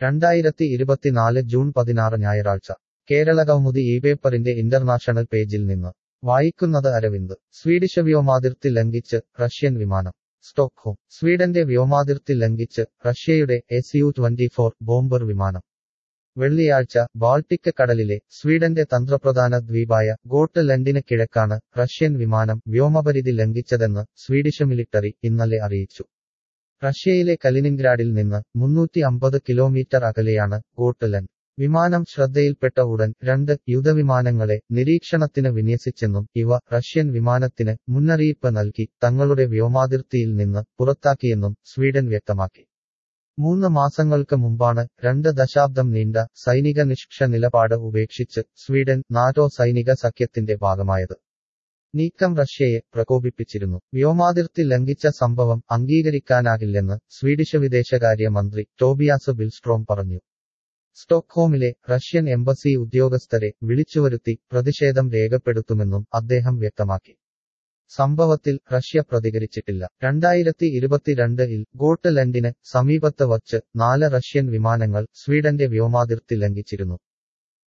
രണ്ടായിരത്തി ഇരുപത്തിനാല് ജൂൺ പതിനാറ് ഞായറാഴ്ച കേരളകൗമുദി ഈ പേപ്പറിന്റെ ഇന്റർനാഷണൽ പേജിൽ നിന്ന് വായിക്കുന്നത് അരവിന്ദ് സ്വീഡിഷ് വ്യോമാതിർത്തി ലംഘിച്ച് റഷ്യൻ വിമാനം സ്റ്റോക്ക്ഹോം സ്വീഡന്റെ വ്യോമാതിർത്തി ലംഘിച്ച് റഷ്യയുടെ S U twenty four bomber വിമാനം വെള്ളിയാഴ്ച ബാൾട്ടിക് കടലിലെ സ്വീഡന്റെ തന്ത്രപ്രധാന ദ്വീപായ ഗോട്ട്ലൻഡിന് കിഴക്കാണ് റഷ്യൻ വിമാനം വ്യോമപരിധി ലംഘിച്ചതെന്ന് സ്വീഡിഷ് മിലിട്ടറി ഇന്നലെ അറിയിച്ചു റഷ്യയിലെ കലിനിൻഗ്രാഡിൽ നിന്ന് മുന്നൂറ്റി അമ്പത് കിലോമീറ്റർ അകലെയാണ് ഗോട്ട്ലൻഡ് വിമാനം ശ്രദ്ധയിൽപ്പെട്ട ഉടൻ രണ്ട് യുദ്ധവിമാനങ്ങളെ നിരീക്ഷണത്തിന് വിന്യസിച്ചെന്നും ഇവ റഷ്യൻ വിമാനത്തിന് മുന്നറിയിപ്പ് നൽകി തങ്ങളുടെ വ്യോമാതിർത്തിയിൽ നിന്ന് പുറത്താക്കിയെന്നും സ്വീഡൻ വ്യക്തമാക്കി മൂന്ന് മാസങ്ങൾക്ക് മുമ്പാണ് രണ്ട് ദശാബ്ദം നീണ്ട സൈനിക നിഷ്ക്ഷ നിലപാട് ഉപേക്ഷിച്ച് സ്വീഡൻ നാറ്റോ സൈനിക സഖ്യത്തിന്റെ ഭാഗമായത് നീക്കം റഷ്യയെ പ്രകോപിപ്പിച്ചിരുന്നു വ്യോമാതിർത്തി ലംഘിച്ച സംഭവം അംഗീകരിക്കാനാകില്ലെന്ന് സ്വീഡിഷ് വിദേശകാര്യ മന്ത്രി ടോബിയാസ് ബിൽസ്ട്രോം പറഞ്ഞു സ്റ്റോക്ക്ഹോമിലെ റഷ്യൻ എംബസി ഉദ്യോഗസ്ഥരെ വിളിച്ചുവരുത്തി പ്രതിഷേധം രേഖപ്പെടുത്തുമെന്നും അദ്ദേഹം വ്യക്തമാക്കി സംഭവത്തിൽ റഷ്യ പ്രതികരിച്ചിട്ടില്ല രണ്ടായിരത്തി ഇരുപത്തിരണ്ടിൽ ഗോട്ട്ലൻഡിന് സമീപത്ത് വച്ച് നാല് റഷ്യൻ വിമാനങ്ങൾ സ്വീഡന്റെ വ്യോമാതിർത്തി ലംഘിച്ചിരുന്നു